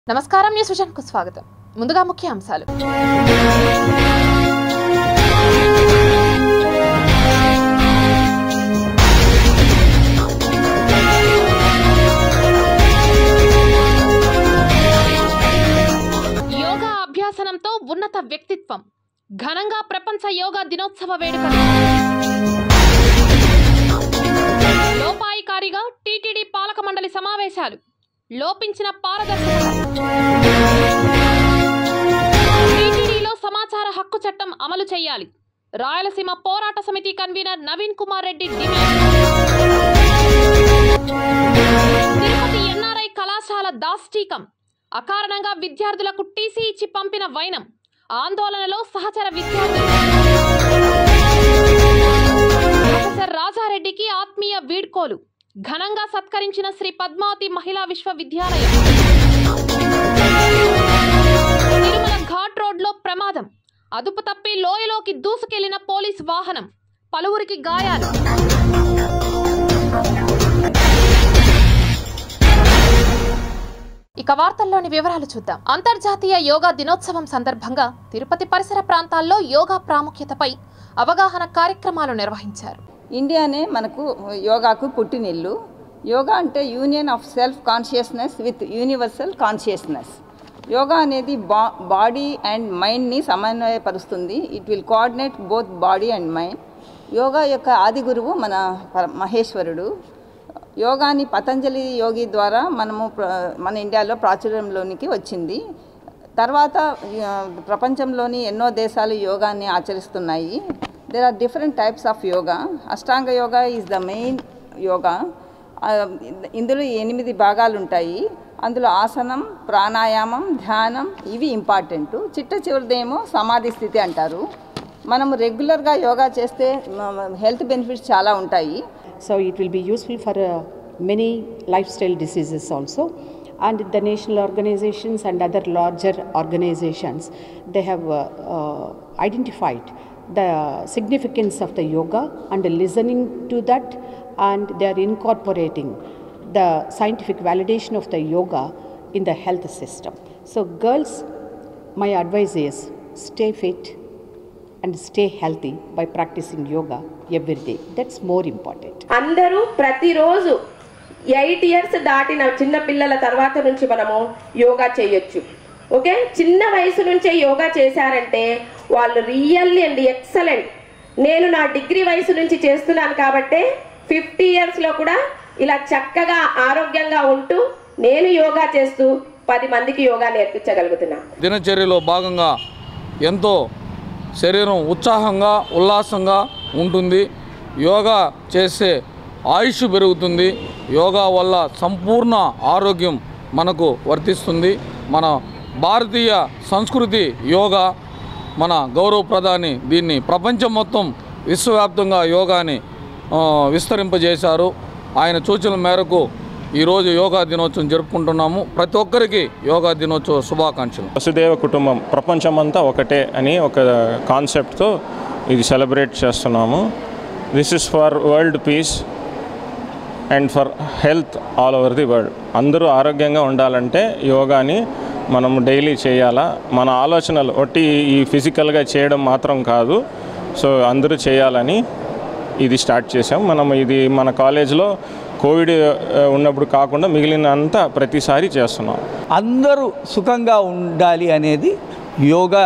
నమస్కారం news vision కు స్వాగతం ముందుగా ముఖ్య అంశాలు యోగా అభ్యాసనంతో ఉన్నత వ్యక్తిత్వం ఘనంగా ప్రపంచ యోగా దినోత్సవ వేడుకలు లోపాయికారిగా టీటీడీ పాలక మండలి సమావేశాలు లోపించిన పారదర్శకత టీటీడీలో సమాచార హక్కు చట్టం అమలు చేయాలి రాయలసీమ పోరాట సమితి convener Naveen Kumar Reddy demand Tirupati NRI కళాశాల దాష్టీకం అకారణంగా విద్యార్థులకు టీసీ ఇచ్చి పంపిన వైనం ఆందోళనలో సహచర విద్యార్థులు ప్రొఫెసర్ రాజారెడ్డికి ఆత్మీయ వీడ్కోలు ఘనంగా సత్కరించిన శ్రీ పద్మావతి మహిళా విశ్వవిద్యాలయం తిరుమల ఘాట్ రోడ్లో ప్రమాదం అదుపు తప్పి లోయలోకి దూసుకెళ్లిన పోలీస్ వాహనం పలువురికి గాయాలు ఇక వార్తల్లోని వివరాలు చూద్దాం అంతర్జాతీయ యోగా దినోత్సవం సందర్భంగా తిరుపతి పరిసర ప్రాంతాల్లో యోగా ప్రాముఖ్యతపై అవగాహన కార్యక్రమాలు నిర్వహించారు ఇండియానే మనకు యోగాకు పుట్టినిల్లు యోగా అంటే union of self consciousness with universal consciousness yoga అనేది బా బాడీ అండ్ మైండ్ని సమన్వయపరుస్తుంది it will coordinate both body and mind yoga యొక్క ఆది గురువు మన పర- మహేశ్వరుడు యోగాని పతంజలి యోగి ద్వారా మనము ప్ర- మన ఇండియాలో ప్రాచుర్యంలోనికి వచ్చింది తర్వాత ఆ, ప్రపంచంలోని ఎన్నో దేశాలు యోగాన్ని ఆచరిస్తున్నాయి there are different types of yoga Ashtanga yoga is the main yoga ఆ, ఇందులో ఎనిమిది భాగాలు ఉంటాయి అందులో ఆసనం ప్రాణాయామం ధ్యానం ఇవి ఇంపార్టెంట్ చిట్ట చివరిదేమో సమాధి స్థితి అంటారు మనము రెగ్యులర్గా యోగా చేస్తే హెల్త్ బెనిఫిట్స్ చాలా ఉంటాయి So it will be useful for uh, many lifestyle diseases also. And the national organizations and other larger organizations, they have uh, uh, identified the significance of the yoga and listening to that, and they are incorporating the scientific validation of the yoga in the health system. So, girls, my advice is stay fit and stay healthy by practicing yoga every day. That's more important. అందరూ ప్రతిరోజు eight years దాటిన చిన్న పిల్లల తర్వాత నుంచి మనము యోగా చేయొచ్చు okay చిన్న వయసు నుంచే యోగా చేశారంటే వాళ్ళు రియల్లీ అండ్ ఎక్సలెంట్ నేను నా డిగ్రీ వయసు నుంచి చేస్తున్నాను కాబట్టే ఫిఫ్టీ ఇయర్స్లో కూడా ఇలా చక్కగా ఆరోగ్యంగా ఉంటూ నేను యోగా చేస్తూ పది మందికి యోగా నేర్పించగలుగుతున్నా దినచర్యలో భాగంగా ఎంతో శరీరం ఉత్సాహంగా ఉల్లాసంగా ఉంటుంది యోగా చేస్తే ఆయుష్ పెరుగుతుంది యోగా వల్ల సంపూర్ణ ఆరోగ్యం మనకు వర్తిస్తుంది మన భారతీయ సంస్కృతి యోగా మన గౌరవ ప్రధాని దీన్ని ప్రపంచం మొత్తం విశ్వవ్యాప్తంగా యోగాని ఆ, విస్తరింపజేశారు ఆయన సూచనల మేరకు ఈరోజు యోగా దినోత్సవం జరుపుకుంటున్నాము ప్రతి ఒక్కరికి యోగా దినోత్సవ శుభాకాంక్షలు వసుదేవ కుటుంబం ప్రపంచమంతా ఒకటే అని ఒక కాన్సెప్ట్తో ఇది సెలబ్రేట్ చేస్తున్నాము this is for world peace and for health all over the world అందరూ ఆరోగ్యంగా ఉండాలంటే యోగాని మనం డైలీ చేయాలా మన ఆలోచనలు ఒట్టి ఈ ఫిజికల్గా చేయడం మాత్రం కాదు సో అందరూ చేయాలని ఇది స్టార్ట్ చేసాం మనం ఇది మన కాలేజ్లో కోవిడ్ ఆ, ఉన్నప్పుడు కాకుండా మిగిలిన అంతా ప్రతిసారి చేస్తున్నాం అందరూ సుఖంగా ఉండాలి అనేది యోగా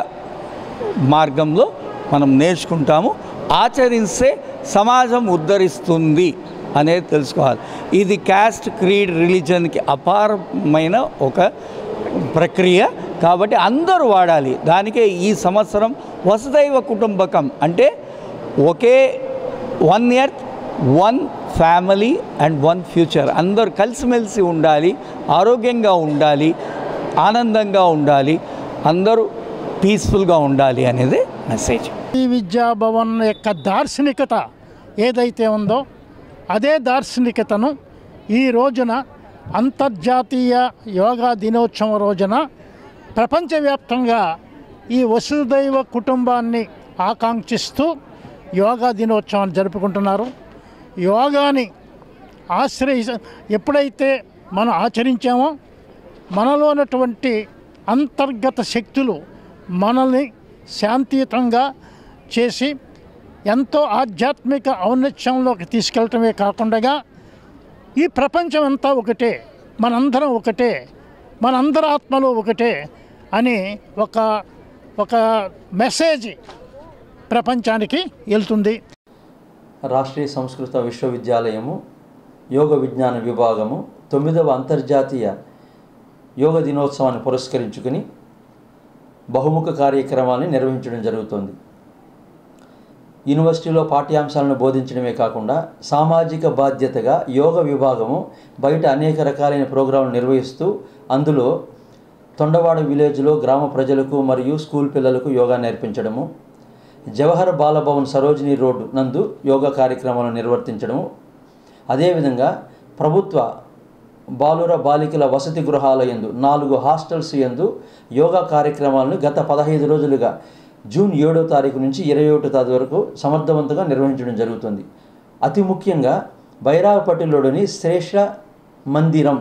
మార్గంలో మనం నేర్చుకుంటాము ఆచరిస్తే సమాజం ఉద్ధరిస్తుంది అనేది తెలుసుకోవాలి ఇది క్యాస్ట్ క్రీడ్ రిలీజన్కి అపారమైన ఒక ప్రక్రియ కాబట్టి అందరూ వాడాలి దానికే ఈ సంవత్సరం వసుదైవ కుటుంబకం అంటే ఒకే one earth one family and one future అందరూ కలిసిమెలిసి ఉండాలి ఆరోగ్యంగా ఉండాలి ఆనందంగా ఉండాలి అందరూ పీస్ఫుల్గా ఉండాలి అనేది మెసేజ్ ఈ విద్యా భవన్ యొక్క దార్శనికత ఏదైతే ఉందో అదే దార్శనికతను ఈ రోజున అంతర్జాతీయ యోగా దినోత్సవం రోజున ప్రపంచవ్యాప్తంగా ఈ వసుదైవ కుటుంబాన్ని ఆకాంక్షిస్తూ యోగా దినోత్సవాన్ని జరుపుకుంటున్నారు యోగాని ఆశ్రయి ఎప్పుడైతే మనం ఆచరించామో మనలో ఉన్నటువంటి అంతర్గత శక్తులు మనల్ని శాంతియుతంగా చేసి ఎంతో ఆధ్యాత్మిక ఔన్నత్యంలోకి తీసుకెళ్ళటమే కాకుండా ఈ ప్రపంచం అంతా ఒకటే మనందరం ఒకటే మనందరి ఆత్మలు ఒకటే అని ఒక ఒక మెసేజ్ ప్రపంచానికి వెళ్తుంది రాష్ట్రీయ సంస్కృత విశ్వవిద్యాలయము యోగ విజ్ఞాన విభాగము తొమ్మిదవ అంతర్జాతీయ యోగ దినోత్సవాన్ని పురస్కరించుకుని బహుముఖ కార్యక్రమాన్ని నిర్వహించడం జరుగుతుంది యూనివర్సిటీలో పాఠ్యాంశాలను బోధించడమే కాకుండా సామాజిక బాధ్యతగా యోగ విభాగము బయట అనేక రకాలైన ప్రోగ్రాంలు నిర్వహిస్తూ అందులో తొండవాడ విలేజ్లో గ్రామ ప్రజలకు మరియు స్కూల్ పిల్లలకు యోగా నేర్పించడము జవహర్ బాలభవన్ సరోజిని రోడ్డు నందు యోగా కార్యక్రమాలను నిర్వర్తించడము అదేవిధంగా ప్రభుత్వ బాలుర బాలికల వసతి గృహాల యందు నాలుగు హాస్టల్స్ యందు యోగా కార్యక్రమాలను గత పదహైదు రోజులుగా జూన్ ఏడో తారీఖు నుంచి ఇరవై ఒకటో తారీఖు వరకు సమర్థవంతంగా నిర్వహించడం జరుగుతుంది అతి ముఖ్యంగా బైరాగపట్టిలోని Shreshta Mandiram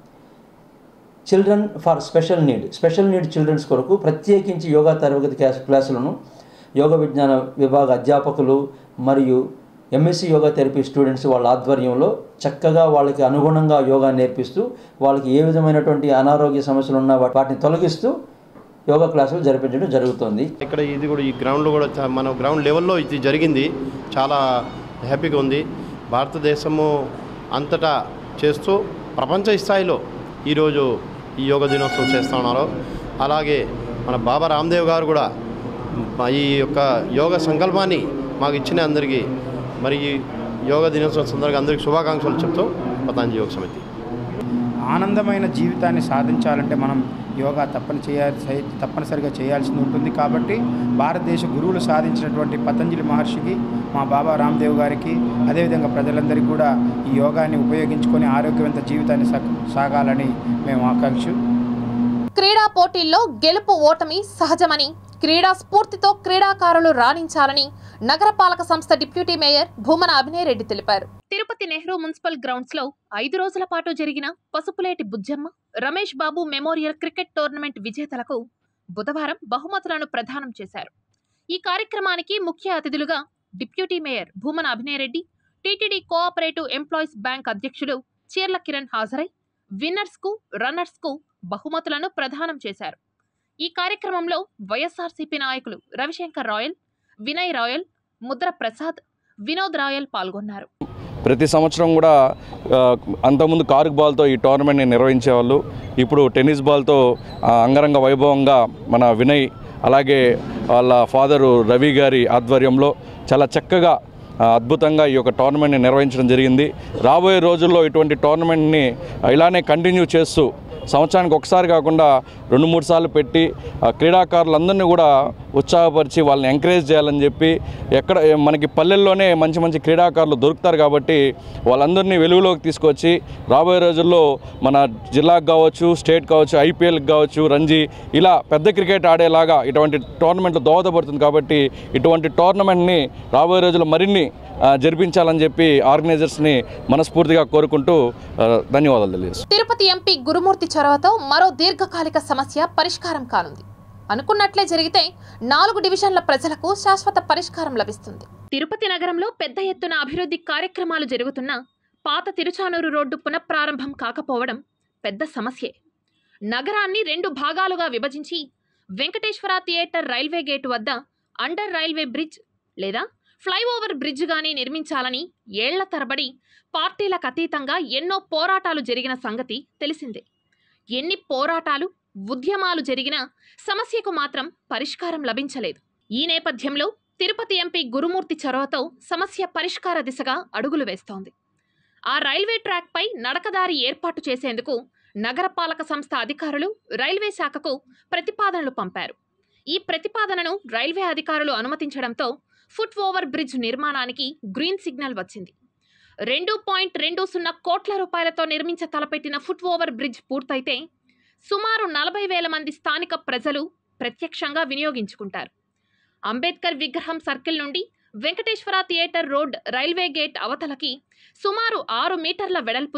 children for special need special need childrens కొరకు ప్రత్యేకించి యోగా తరగతి క్లాస్ క్లాసులను యోగ విజ్ఞాన విభాగ అధ్యాపకులు మరియు ఎంఎస్సి యోగా థెరపీ స్టూడెంట్స్ వాళ్ళ ఆధ్వర్యంలో చక్కగా వాళ్ళకి అనుగుణంగా యోగా నేర్పిస్తూ వాళ్ళకి ఏ విధమైనటువంటి అనారోగ్య సమస్యలు ఉన్నా వా- వాటిని తొలగిస్తూ యోగా క్లాసులు జరిపించడం జరుగుతుంది ఇక్కడ ఇది కూడా ఈ గ్రౌండ్లో కూడా చా- మన గ్రౌండ్ లెవెల్లో ఇది జరిగింది చాలా హ్యాపీగా ఉంది భారతదేశము అంతటా చేస్తూ ప్రపంచ స్థాయిలో ఈరోజు ఈ యోగ దినోత్సవం చేస్తూ ఉన్నారు అలాగే మన బాబా రామ్దేవ్ గారు కూడా మ- ఈ యొక్క యోగ సంకల్పాన్ని మాకు ఇచ్చిన అందరికీ మరి ఈ యోగ దినోత్సవం సందర్భంగా అందరికీ శుభాకాంక్షలు చెప్తూ పతాంజలి యోగ సమితి ఆనందమైన జీవితాన్ని సాధించాలంటే మనం యోగా తప్పని చేయాల్సి తప్పనిసరిగా చేయాల్సి ఉంటుంది కాబట్టి భారతదేశ గురువులు సాధించినటువంటి పతంజలి మహర్షికి మా బాబా రామ్దేవ్ గారికి అదేవిధంగా ప్రజలందరికీ కూడా ఈ యోగాన్ని ఉపయోగించుకొని ఆరోగ్యవంత జీవితాన్ని సా- సాగాలని మేము ఆకాంక్ష క్రీడా పోటీల్లో గెలుపు ఓటమి సహజమని క్రీడా స్ఫూర్తితో క్రీడాకారులు రాణించాలని నగరపాలక సంస్థ డిప్యూటీ మేయర్ భూమన అభినయ్ రెడ్డి తెలిపారు తిరుపతి నెహ్రూ మున్సిపల్ గ్రౌండ్స్ లో ఐదు రోజుల పాటు జరిగిన Pasupuleti Bujjamma Ramesh Babu memorial cricket tournament విజేతలకు బుధవారం బహుమతులను ప్రదానం చేశారు ఈ కార్యక్రమానికి ముఖ్య అతిథులుగా deputy mayor Bhumana Abhinay Reddy TTD cooperative employees bank అధ్యక్షుడు చీర్ల కిరణ్ హాజరై విన్నర్స్ కు రన్నర్స్ కు బహుమతులను ప్రదానం చేశారు ఈ కార్యక్రమంలో వైఎస్ఆర్సీపీ నాయకులు రవిశంకర్ రాయల్ వినయ్ రాయల్ ముద్ర ప్రసాద్ వినోద్ రాయల్ పాల్గొన్నారు ప్రతి సంవత్సరం కూడా ఆ, అంతకుముందు కార్క్ బాల్తో ఈ టోర్నమెంట్ని నిర్వహించేవాళ్ళు ఇప్పుడు టెన్నిస్ బాల్తో ఆ, అంగరంగ వైభవంగా మన వినయ్ అలాగే వాళ్ళ ఫాదరు రవి గారి ఆధ్వర్యంలో చాలా చక్కగా ఆ, అద్భుతంగా ఈ యొక్క టోర్నమెంట్ని నిర్వహించడం జరిగింది రాబోయే రోజుల్లో ఇటువంటి టోర్నమెంట్ని ఇలానే కంటిన్యూ చేస్తూ సంవత్సరానికి ఒకసారి కాకుండా రెండు మూడు సార్లు పెట్టి ఆ క్రీడాకారులందరినీ కూడా ఉత్సాహపరిచి వాళ్ళని ఎంకరేజ్ చేయాలని చెప్పి ఎక్కడ మనకి పల్లెల్లోనే మంచి మంచి క్రీడాకారులు దొరుకుతారు కాబట్టి వాళ్ళందరినీ వెలుగులోకి తీసుకొచ్చి రాబోయే రోజుల్లో మన జిల్లాకు కావచ్చు స్టేట్ కావచ్చు ఐపీఎల్కి కావచ్చు రంజీ ఇలా పెద్ద క్రికెట్ ఆడేలాగా ఇటువంటి టోర్నమెంట్లు దోహదపడుతుంది కాబట్టి ఇటువంటి టోర్నమెంట్ని రాబోయే రోజుల్లో మరిన్ని ఆ, జరిపించాలని చెప్పి ఆర్గనైజర్స్ని మనస్ఫూర్తిగా కోరుకుంటూ ఆ, ధన్యవాదాలు తెలియజేస్తున్నాను తిరుపతి ఎంపీ గురుమూర్తి చొరవతో మరో దీర్ఘకాలిక సమస్య పరిష్కారం కానుంది అనుకున్నట్లే జరిగితే నాలుగు డివిజన్ల ప్రజలకు శాశ్వత పరిష్కారం లభిస్తుంది తిరుపతి నగరంలో పెద్ద ఎత్తున అభివృద్ధి కార్యక్రమాలు జరుగుతున్నా పాత తిరుచానూరు రోడ్డు పునఃప్రారంభం కాకపోవడం పెద్ద సమస్యే నగరాన్ని రెండు భాగాలుగా విభజించి వెంకటేశ్వర థియేటర్ రైల్వే గేటు వద్ద అండర్ రైల్వే బ్రిడ్జ్ లేదా ఫ్లైఓవర్ బ్రిడ్జ్ గాని నిర్మించాలని ఏళ్ల తరబడి పార్టీలకు అతీతంగా ఎన్నో పోరాటాలు జరిగిన సంగతి తెలిసిందే ఎన్ని పోరాటాలు ఉద్యమాలు జరిగినా సమస్యకు మాత్రం పరిష్కారం లభించలేదు ఈ నేపథ్యంలో తిరుపతి ఎంపీ గురుమూర్తి చొరవతో సమస్య పరిష్కార దిశగా అడుగులు వేస్తోంది ఆ రైల్వే ట్రాక్పై నడకదారి ఏర్పాటు చేసేందుకు నగరపాలక సంస్థ అధికారులు రైల్వే శాఖకు ప్రతిపాదనలు పంపారు ఈ ప్రతిపాదనను రైల్వే అధికారులు అనుమతించడంతో ఫుట్ ఓవర్ బ్రిడ్జ్ నిర్మాణానికి గ్రీన్ సిగ్నల్ వచ్చింది రెండు పాయింట్ రెండు సున్నా కోట్ల రూపాయలతో నిర్మించ తలపెట్టిన ఫుట్ ఓవర్ బ్రిడ్జ్ పూర్తయితే సుమారు నలభై వేల మంది స్థానిక ప్రజలు ప్రత్యక్షంగా వినియోగించుకుంటారు అంబేద్కర్ విగ్రహం సర్కిల్ నుండి Venkateswara theatre road railway gate అవతలకి సుమారు ఆరు మీటర్ల వెడల్పుతో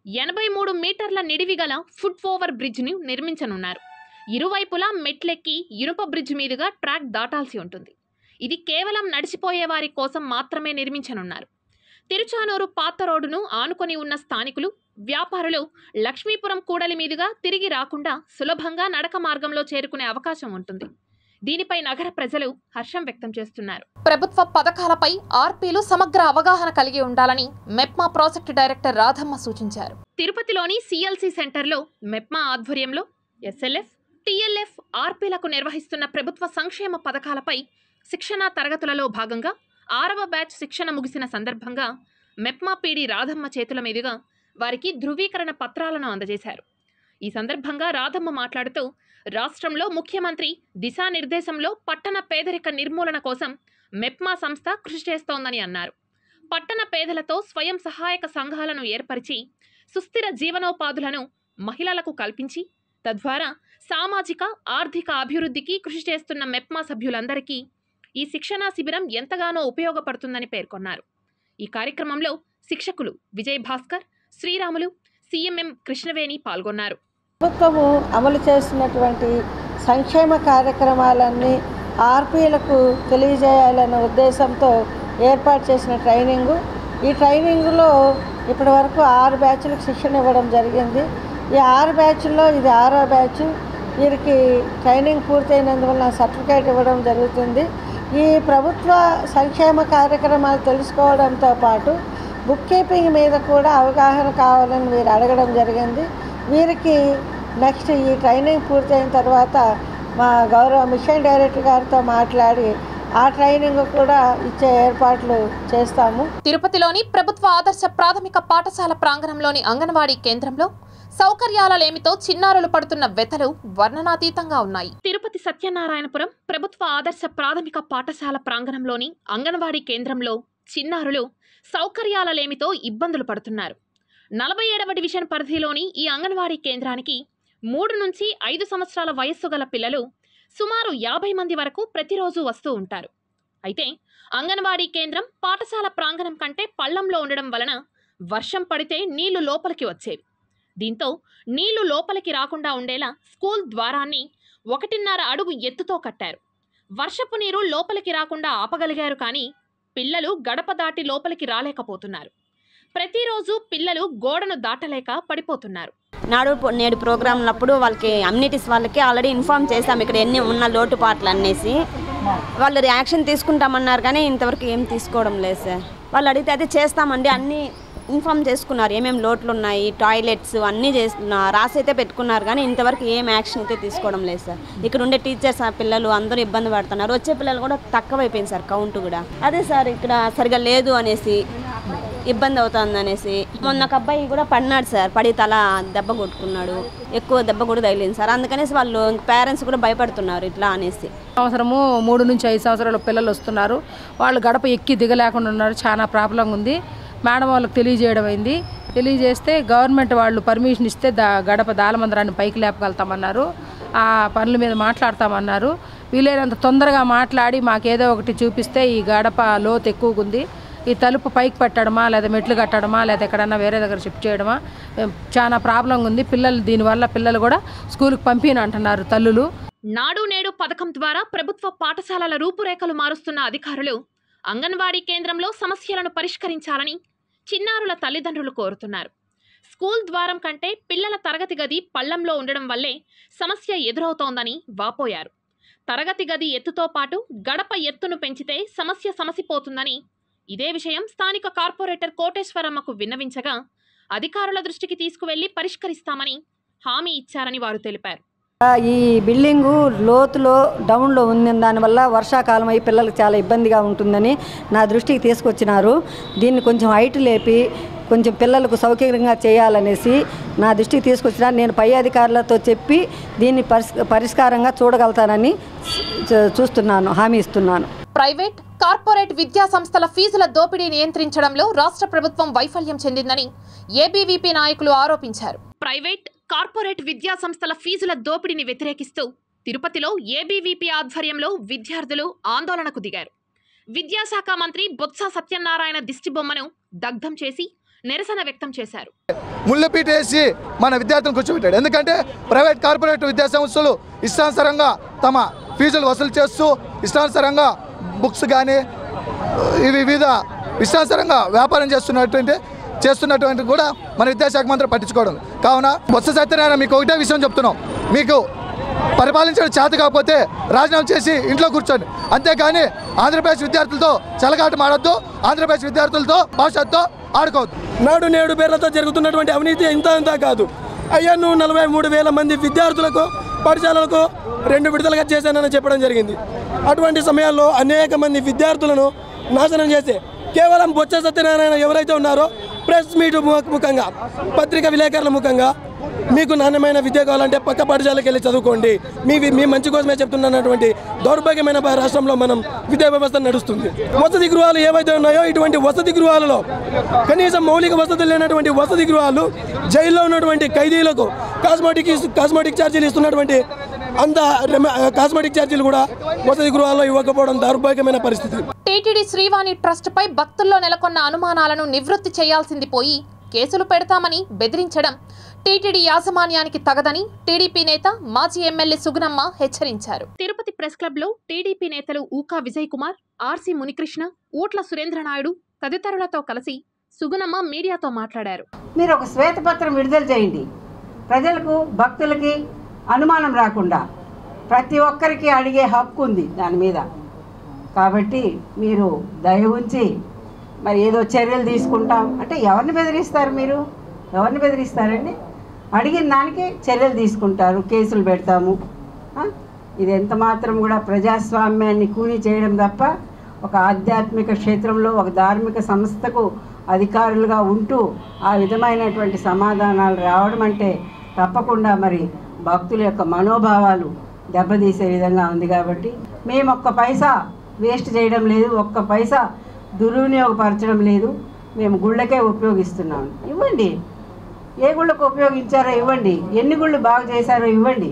ఎనభై మూడు మీటర్ల నిడివి గల ఫుట్ ఓవర్ బ్రిడ్జ్ని నిర్మించనున్నారు ఇరువైపులా మెట్లెక్కి ఇనుప బ్రిడ్జ్ మీదుగా ట్రాక్ దాటాల్సి ఉంటుంది ఇది కేవలం నడిచిపోయే వారి కోసం మాత్రమే నిర్మించనున్నారు తిరుచానూరు పాత రోడ్డును ఆనుకొని ఉన్న స్థానికులు వ్యాపారులు లక్ష్మీపురం కూడలి మీదుగా తిరిగి రాకుండా సులభంగా నడక మార్గంలో చేరుకునే అవకాశం ఉంటుంది దీనిపై నగర ప్రజలు హర్షం వ్యక్తం చేస్తున్నారు ప్రభుత్వ పథకాలపై ఆర్పీలు సమగ్ర అవగాహన కలిగి ఉండాలని మెప్మా ప్రాజెక్టు డైరెక్టర్ రాధమ్మ సూచించారు తిరుపతిలోని సిఎల్సి సెంటర్లో మెప్మా ఆధ్వర్యంలో ఎస్ఎల్ఎఫ్ టీఎల్ఎఫ్ ఆర్పీలకు నిర్వహిస్తున్న ప్రభుత్వ సంక్షేమ పథకాలపై శిక్షణా తరగతులలో భాగంగా ఆరవ బ్యాచ్ శిక్షణ ముగిసిన సందర్భంగా మెప్మా పీడి రాధమ్మ చేతుల మీదుగా వారికి ధృవీకరణ పత్రాలను అందజేశారు ఈ సందర్భంగా రాధమ్మ మాట్లాడుతూ రాష్ట్రంలో ముఖ్యమంత్రి దిశానిర్దేశంలో పట్టణ పేదరిక నిర్మూలన కోసం మెప్మా సంస్థ కృషి చేస్తోందని అన్నారు పట్టణ పేదలతో స్వయం సహాయక సంఘాలను ఏర్పరిచి సుస్థిర జీవనోపాధులను మహిళలకు కల్పించి తద్వారా సామాజిక ఆర్థిక అభివృద్ధికి కృషి చేస్తున్న మెప్మా సభ్యులందరికీ ఈ శిక్షణా శిబిరం ఎంతగానో ఉపయోగపడుతుందని పేర్కొన్నారు ఈ కార్యక్రమంలో శిక్షకులు విజయ్ భాస్కర్ శ్రీరాములు సీఎంఎం కృష్ణవేణి పాల్గొన్నారు ప్రభుత్వము అమలు చేస్తున్నటువంటి సంక్షేమ కార్యక్రమాలన్నీ ఆర్పీలకు తెలియజేయాలనే ఉద్దేశంతో ఏర్పాటు చేసిన ట్రైనింగు ఈ ట్రైనింగ్లో ఇప్పటి వరకు ఆరు బ్యాచ్లకు శిక్షణ ఇవ్వడం జరిగింది ఈ ఆరు బ్యాచ్ల్లో ఇది ఆరో బ్యాచ్ వీరికి ట్రైనింగ్ పూర్తయినందువల్ల సర్టిఫికేట్ ఇవ్వడం జరుగుతుంది ఈ ప్రభుత్వ సంక్షేమ కార్యక్రమాలు తెలుసుకోవడంతో పాటు బుక్ కీపింగ్ మీద కూడా అవగాహన కావాలని వీరు అడగడం జరిగింది వీరికి నెక్స్ట్ ఈ ట్రైనింగ్ పూర్తయిన తర్వాత మా గౌరవ మిషన్ డైరెక్టర్ గారితో మాట్లాడి ఆ ట్రైనింగ్ కూడా ఇచ్చే ఏర్పాట్లు చేస్తాము తిరుపతిలోని ప్రభుత్వ ఆదర్శ ప్రాథమిక పాఠశాల ప్రాంగణంలోని అంగన్వాడీ కేంద్రంలో సౌకర్యాల లేమితో చిన్నారులు పడుతున్న వ్యతలు వర్ణనాతీతంగా ఉన్నాయి తిరుపతి సత్యనారాయణపురం ప్రభుత్వ ఆదర్శ ప్రాథమిక పాఠశాల ప్రాంగణంలోని అంగన్వాడీ కేంద్రంలో చిన్నారులు సౌకర్యాల లేమితో ఇబ్బందులు పడుతున్నారు నలభై ఏడవ డివిజన్ పరిధిలోని ఈ అంగన్వాడీ కేంద్రానికి మూడు నుంచి ఐదు సంవత్సరాల వయస్సు గల పిల్లలు సుమారు యాభై మంది వరకు ప్రతిరోజు వస్తూ ఉంటారు అయితే అంగన్వాడీ కేంద్రం పాఠశాల ప్రాంగణం కంటే పళ్లంలో ఉండడం వలన వర్షం పడితే నీళ్లు లోపలికి వచ్చేవి దీంతో నీళ్లు లోపలికి రాకుండా ఉండేలా స్కూల్ ద్వారాన్ని ఒకటిన్నర అడుగు ఎత్తుతో కట్టారు వర్షపు నీరు లోపలికి రాకుండా ఆపగలిగారు కానీ పిల్లలు గడప దాటి లోపలికి రాలేకపోతున్నారు ప్రతిరోజు పిల్లలు గోడను దాటలేక పడిపోతున్నారు నాడు పో- నేడు ప్రోగ్రాంలప్పుడు వాళ్ళకి అమ్యూనిటీస్ వాళ్ళకి ఆల్రెడీ ఇన్ఫామ్ చేశాం ఇక్కడ ఎన్ని ఉన్న లోటుపాట్లు అనేసి వాళ్ళు రియాక్షన్ తీసుకుంటామన్నారు కానీ ఇంతవరకు ఏం తీసుకోవడం లేదు సార్ వాళ్ళు అడిగితే అయితే చేస్తామండి అన్నీ ఇన్ఫామ్ చేసుకున్నారు ఏమేమి లోట్లు ఉన్నాయి టాయిలెట్స్ అన్నీ చేస్తున్నా రాసి అయితే పెట్టుకున్నారు కానీ ఇంతవరకు ఏం యాక్షన్ అయితే తీసుకోవడం లేదు సార్ ఇక్కడ ఉండే టీచర్స్ ఆ పిల్లలు అందరూ ఇబ్బంది పడుతున్నారు వచ్చే పిల్లలు కూడా తక్కువైపోయింది సార్ కౌంట్ కూడా అదే సార్ ఇక్కడ సరిగా లేదు అనేసి ఇబ్బంది అవుతుంది అనేసి మొన్న ఒక అబ్బాయి కూడా పడినాడు సార్ పడి తల దెబ్బ కొట్టుకున్నాడు ఎక్కువ దెబ్బ కూడా తగిలింది సార్ అందుకనేసి వాళ్ళు పేరెంట్స్ కూడా భయపడుతున్నారు ఇట్లా అనేసి సంవత్సరము మూడు నుంచి ఐదు సంవత్సరాల పిల్లలు వస్తున్నారు వాళ్ళు గడప ఎక్కి దిగలేకుండా ఉన్నారు చాలా ప్రాబ్లం ఉంది మేడం వాళ్ళకి తెలియజేయడం అయింది తెలియజేస్తే గవర్నమెంట్ వాళ్ళు పర్మిషన్ ఇస్తే దా గడప దాలమందరాన్ని పైకి లేపగలుగుతామన్నారు ఆ పనుల మీద మాట్లాడతామన్నారు వీలైనంత తొందరగా మాట్లాడి మాకేదో ఒకటి చూపిస్తే ఈ గడప లోతు ఎక్కువగా ఉంది ఈ తలుపు పైకి పెట్టడమా లేదా మెట్లు కట్టడమా లేదా ఎక్కడన్నా వేరే దగ్గర షిఫ్ట్ చేయడమా ఏం, చాలా ప్రాబ్లం ఉంది పిల్లలు దీనివల్ల పిల్లలు కూడా స్కూల్కి పంపిన అంటున్నారు తల్లులు నాడు నేడు పథకం ద్వారా ప్రభుత్వ పాఠశాలల రూపురేఖలు మారుస్తున్న అధికారులు అంగన్వాడీ కేంద్రంలో సమస్యలను పరిష్కరించాలని చిన్నారుల తల్లిదండ్రులు కోరుతున్నారు స్కూల్ ద్వారం కంటే పిల్లల తరగతి గది పళ్లంలో ఉండడం వల్లే సమస్య ఎదురవుతోందని వాపోయారు తరగతి గది ఎత్తుతో పాటు గడప ఎత్తును పెంచితే సమస్య సమసిపోతుందని ఇదే విషయం స్థానిక కార్పొరేటర్ కోటేశ్వరమ్మకు విన్నవించగా అధికారుల దృష్టికి తీసుకువెళ్లి పరిష్కరిస్తామని హామీ ఇచ్చారని వారు తెలిపారు ఈ బిల్డింగు లోతులో డౌన్లో ఉంది దానివల్ల వర్షాకాలం అయి పిల్లలకు చాలా ఇబ్బందిగా ఉంటుందని నా దృష్టికి తీసుకొచ్చినారు దీన్ని కొంచెం హైట్ లేపి కొంచెం పిల్లలకు సౌకర్యంగా చేయాలనేసి నా దృష్టికి తీసుకొచ్చిన నేను పై అధికారులతో చెప్పి దీన్ని పరిస్ పరిష్కారంగా చూడగలుగుతానని చూ- చూస్తున్నాను హామీ ఇస్తున్నాను ప్రైవేట్ కార్పొరేట్ విద్యా సంస్థల ఫీజుల దోపిడీ నియంత్రించడంలో రాష్ట్ర ప్రభుత్వం వైఫల్యం చెందిందని ఏబీవీపీ నాయకులు ఆరోపించారు ప్రైవేట్ కార్పొరేట్ విద్యా సంస్థల ఫీజుల దోపిడీని వ్యతిరేకిస్తూ తిరుపతిలో ఏబీవీపీ ఆధ్వర్యంలో విద్యార్థులు ఆందోళనకు దిగారు విద్యాశాఖ మంత్రి బొత్స సత్యనారాయణ దిష్టిబొమ్మను దగ్ధం చేసి నిరసన వ్యక్తం చేశారు ముళ్ళపీట వేసి మన విద్యార్థులను కూర్చోబెట్టాడు ఎందుకంటే ప్రైవేట్ కార్పొరేట్ విద్యా సంస్థలు ఇష్టానుసారంగా తమ ఫీజులు వసూలు చేస్తూ ఇష్టానుసారంగా బుక్స్ కానీ ఇవి వివిధ ఇష్టానుసారంగా వ్యాపారం చేస్తున్నటువంటి చేస్తున్నటువంటి కూడా మన విద్యాశాఖ మంత్రి పట్టించుకోవడం కావున బొత్స సత్యనారాయణ మీకు ఒకటే విషయం చెప్తున్నాం మీకు పరిపాలించడం చేత కాకపోతే రాజీనామా చేసి ఇంట్లో కూర్చోండి అంతేకాని ఆంధ్రప్రదేశ్ విద్యార్థులతో చెలగాట మాడొద్దు ఆంధ్రప్రదేశ్ విద్యార్థులతో భవిష్యత్తుతో ఆడుకోవద్దు నాడు నేడు పేర్లతో జరుగుతున్నటువంటి అవినీతి ఇంత ఇంత కాదు అయ్యా నువ్వు నలభై మూడు వేల మంది విద్యార్థులకు పాఠశాలలకు రెండు విడుదలగా చేశానని చెప్పడం జరిగింది అటువంటి సమయాల్లో అనేక మంది విద్యార్థులను నాశనం చేసే కేవలం బొత్స సత్యనారాయణ ఎవరైతే ఉన్నారో ప్రెస్ మీట్ ము- ముఖంగా పత్రిక విలేకరుల ముఖంగా మీకు నాణ్యమైన విద్య కావాలంటే పక్క పాఠశాలకు వెళ్ళి చదువుకోండి మీ మీ మంచి కోసమే చెప్తున్నటువంటి దౌర్భాగ్యమైన భా- రాష్ట్రంలో మనం విద్యా వ్యవస్థ నడుస్తుంది వసతి గృహాలు ఏవైతే ఉన్నాయో ఇటువంటి వసతి గృహాలలో కనీసం మౌలిక వసతులు లేనటువంటి వసతి గృహాలు జైల్లో ఉన్నటువంటి ఖైదీలకు కాస్మెటిక్ కాస్మెటిక్ ఛార్జీలు ఇస్తున్నటువంటి అంత రెమ- కాస్మెటిక్ ఛార్జీలు కూడా వసతి గృహాల్లో ఇవ్వకపోవడం దౌర్భాగ్యమైన పరిస్థితి టీటీడీ శ్రీవాణి ట్రస్ట్ పై భక్తుల్లో నెలకొన్న అనుమానాలను నివృత్తి చేయాల్సింది పోయి కేసులు పెడతామని బెదిరించడం టీటీడీ యాజమాన్యానికి తగదని టీడీపీ నేత మాజీ ఎమ్మెల్యే సుగుణమ్మ హెచ్చరించారు తిరుపతి ప్రెస్ క్లబ్ లో టీడీపీ నేతలు ఊకా విజయ్ కుమార్ ఆర్సీ మునికృష్ణ ఊట్ల సురేంద్రనాయుడు తదితరులతో కలిసి సుగుణమ్మ మీడియాతో మాట్లాడారు మీరు ఒక శ్వేతపత్రం విడుదల చేయండి ప్రజలకు భక్తులకి అనుమానం రాకుండా ప్రతి ఒక్కరికి అడిగే హక్కు ఉంది దాని మీద కాబట్టి మీరు దయ ఉంచి మరి ఏదో చర్యలు తీసుకుంటాం అంటే ఎవరిని బెదిరిస్తారు మీరు ఎవరిని బెదిరిస్తారండి అడిగిన దానికి చర్యలు తీసుకుంటారు కేసులు పెడతాము ఆ? ఇది ఎంత మాత్రం కూడా ప్రజాస్వామ్యాన్ని కూని చేయడం తప్ప ఒక ఆధ్యాత్మిక క్షేత్రంలో ఒక ధార్మిక సంస్థకు అధికారులుగా ఉంటూ ఆ విధమైనటువంటి సమాధానాలు రావడం అంటే తప్పకుండా మరి భక్తుల యొక్క మనోభావాలు దెబ్బతీసే విధంగా ఉంది కాబట్టి మేము ఒక్క పైసా వేస్ట్ చేయడం లేదు ఒక్క పైసా దుర్వినియోగపరచడం లేదు మేము గుళ్ళకే ఉపయోగిస్తున్నాం ఇవ్వండి ఏ గుళ్ళకు ఉపయోగించారో ఇవ్వండి ఎన్ని గుళ్ళు బాగు చేశారో ఇవ్వండి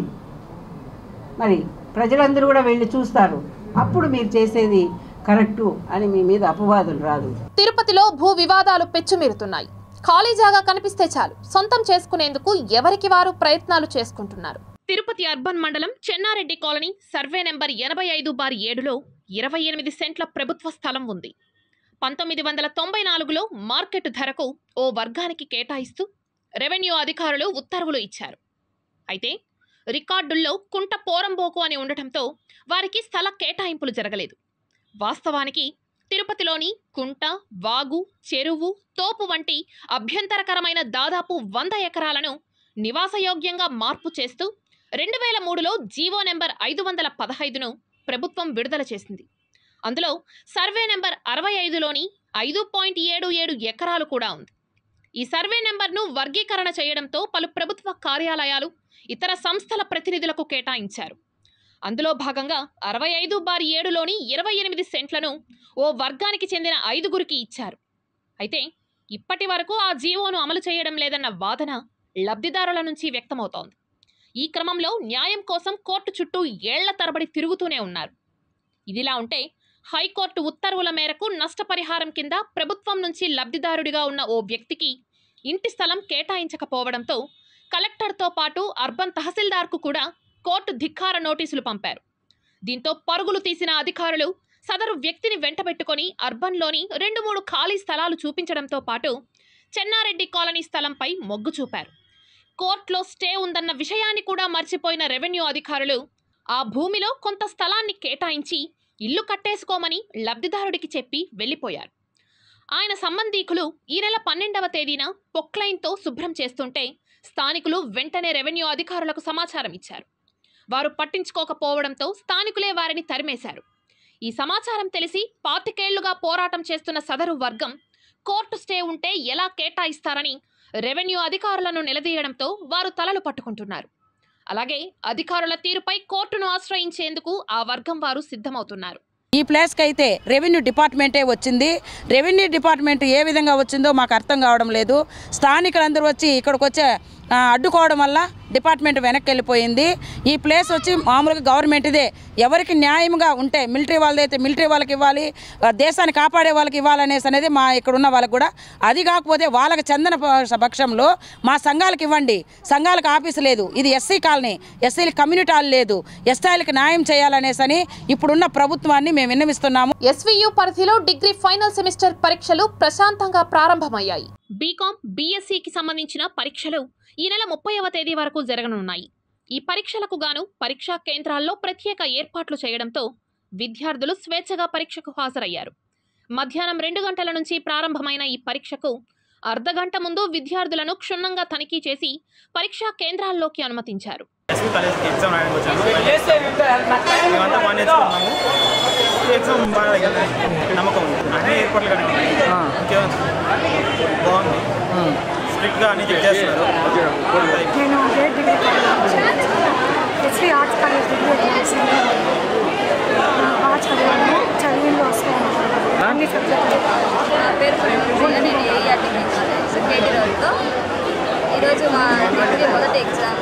మరి ప్రజలందరూ కూడా వెళ్ళి చూస్తారు అప్పుడు మీరు చేసేది కరెక్టు అని మీ మీద అపవాదులు రాదు తిరుపతిలో భూ వివాదాలు పెచ్చుమీరుతున్నాయి ఖాళీ జాగా కనిపిస్తే చాలు సొంతం చేసుకునేందుకు ఎవరికి వారు ప్రయత్నాలు చేసుకుంటున్నారు తిరుపతి అర్బన్ మండలం చెన్నారెడ్డి కాలనీ సర్వే నెంబర్ ఎనభై ఐదు బార్ ఏడులో ఇరవై ఎనిమిది సెంట్ల ప్రభుత్వ స్థలం ఉంది పంతొమ్మిది వందల తొంభై నాలుగులో మార్కెట్ ధరకు ఓ వర్గానికి కేటాయిస్తూ రెవెన్యూ అధికారులు ఉత్తర్వులు ఇచ్చారు అయితే రికార్డుల్లో కుంట పోరంబోకు అని ఉండటంతో వారికి స్థల కేటాయింపులు జరగలేదు వాస్తవానికి తిరుపతిలోని కుంట వాగు చెరువు తోపు వంటి అభ్యంతరకరమైన దాదాపు వంద ఎకరాలను నివాసయోగ్యంగా మార్పు చేస్తూ రెండు వేల మూడులో జీవో నెంబర్ ఐదు వందల పదహైదును ప్రభుత్వం విడుదల చేసింది అందులో సర్వే నెంబర్ అరవై ఐదులోని ఐదు పాయింట్ ఏడు ఏడు ఎకరాలు కూడా ఉంది ఈ సర్వే నెంబర్ను వర్గీకరణ చేయడంతో పలు ప్రభుత్వ కార్యాలయాలు ఇతర సంస్థల ప్రతినిధులకు కేటాయించారు అందులో భాగంగా అరవై ఐదు బార్ ఏడులోని ఇరవై ఎనిమిది సెంట్లను ఓ వర్గానికి చెందిన ఐదుగురికి ఇచ్చారు అయితే ఇప్పటి వరకు ఆ జీవోను అమలు చేయడం లేదన్న వాదన లబ్ధిదారుల నుంచి వ్యక్తమవుతోంది ఈ క్రమంలో న్యాయం కోసం కోర్టు చుట్టూ ఏళ్ల తరబడి తిరుగుతూనే ఉన్నారు ఇదిలా ఉంటే హైకోర్టు ఉత్తర్వుల మేరకు నష్టపరిహారం కింద ప్రభుత్వం నుంచి లబ్ధిదారుడిగా ఉన్న ఓ వ్యక్తికి ఇంటి స్థలం కేటాయించకపోవడంతో కలెక్టర్తో పాటు అర్బన్ తహసీల్దార్కు కూడా కోర్టు ధిక్కార నోటీసులు పంపారు దీంతో పరుగులు తీసిన అధికారులు సదరు వ్యక్తిని వెంటబెట్టుకొని అర్బన్లోని రెండు మూడు ఖాళీ స్థలాలు చూపించడంతో పాటు చెన్నారెడ్డి కాలనీ స్థలంపై మొగ్గు చూపారు కోర్టులో స్టే ఉందన్న విషయాన్ని కూడా మర్చిపోయిన రెవెన్యూ అధికారులు ఆ భూమిలో కొంత స్థలాన్ని కేటాయించి ఇల్లు కట్టేసుకోమని లబ్ధిదారుడికి చెప్పి వెళ్ళిపోయారు ఆయన సంబంధీకులు ఈ నెల పన్నెండవ తేదీన పొక్లైన్తో శుభ్రం చేస్తుంటే స్థానికులు వెంటనే రెవెన్యూ అధికారులకు సమాచారం ఇచ్చారు వారు పట్టించుకోకపోవడంతో స్థానికులే వారిని తరిమేశారు ఈ సమాచారం తెలిసి పాతికేళ్లుగా పోరాటం చేస్తున్న సదరు వర్గం కోర్టు స్టే ఉంటే ఎలా కేటాయిస్తారని రెవెన్యూ అధికారులను నిలదీయడంతో వారు తలలు పట్టుకుంటున్నారు అలాగే అధికారుల తీరుపై కోర్టును ఆశ్రయించేందుకు ఆ వర్గం వారు సిద్ధమవుతున్నారు ఈ ప్లేస్కి అయితే రెవెన్యూ డిపార్ట్మెంటే వచ్చింది రెవెన్యూ డిపార్ట్మెంట్ ఏ విధంగా వచ్చిందో మాకు అర్థం కావడం లేదు స్థానికులందరూ వచ్చి ఇక్కడికి వచ్చే ఆ, అడ్డుకోవడం వల్ల డిపార్ట్మెంట్ వెనక్కి వెళ్ళిపోయింది ఈ ప్లేస్ వచ్చి మామూలుగా గవర్నమెంట్దే ఎవరికి న్యాయంగా ఉంటే మిలిటరీ వాళ్ళదైతే మిలిటరీ వాళ్ళకి ఇవ్వాలి ఆ, దేశాన్ని కాపాడే వాళ్ళకి ఇవ్వాలనేసి అనేది మా ఇక్కడ ఉన్న వాళ్ళకి కూడా అది కాకపోతే వాళ్ళకి చెందిన ప- పక్షంలో మా సంఘాలకు ఇవ్వండి సంఘాలకు ఆఫీసు లేదు ఇది ఎస్సీ కాలనీ ఎస్సీల కమ్యూనిటీ హాల్ లేదు ఎస్ఐలకు న్యాయం చేయాలనేసి అని ఇప్పుడున్న ప్రభుత్వాన్ని మేము విన్నవిస్తున్నాము ఎస్వీయు పరిధిలో డిగ్రీ ఫైనల్ సెమిస్టర్ పరీక్షలు ప్రశాంతంగా ప్రారంభమయ్యాయి బీకాం బీఎస్సీకి సంబంధించిన పరీక్షలు ఈ నెల ముప్పైవ తేదీ వరకు జరగనున్నాయి ఈ పరీక్షలకు గాను పరీక్షా కేంద్రాల్లో ప్రత్యేక ఏర్పాట్లు చేయడంతో విద్యార్థులు స్వేచ్ఛగా పరీక్షకు హాజరయ్యారు మధ్యాహ్నం రెండు గంటల నుంచి ప్రారంభమైన ఈ పరీక్షకు అర్ధగంట ముందు విద్యార్థులను క్షుణ్ణంగా తనిఖీ చేసి పరీక్షా కేంద్రాల్లోకి అనుమతించారు ఎస్వి కాలేజ్కి ఎగ్జామ్ రాయడానికి వచ్చాను మేమంతా బాగా నేర్చుకున్నాము ఈ ఎగ్జామ్ బాగా అయ్యిందని నమ్మకం ఉంది అన్ని ఏర్పాట్లు కానీ ఇంకేం బాగుంది స్ట్రిక్ట్గా అన్ని చెక్ చేస్తున్నారు నేను gate degree college SV arts college degree చేశాను బాగా చదివాను చదివింది వస్తాను అన్ని సబ్జెక్టులు నా పేరు ప్రణీత నేను ఏఆర్ డిగ్రీ కాలేజ్ కేటీ రోడ్లో ఈరోజు మా డిగ్రీ మొదటి ఎగ్జామ్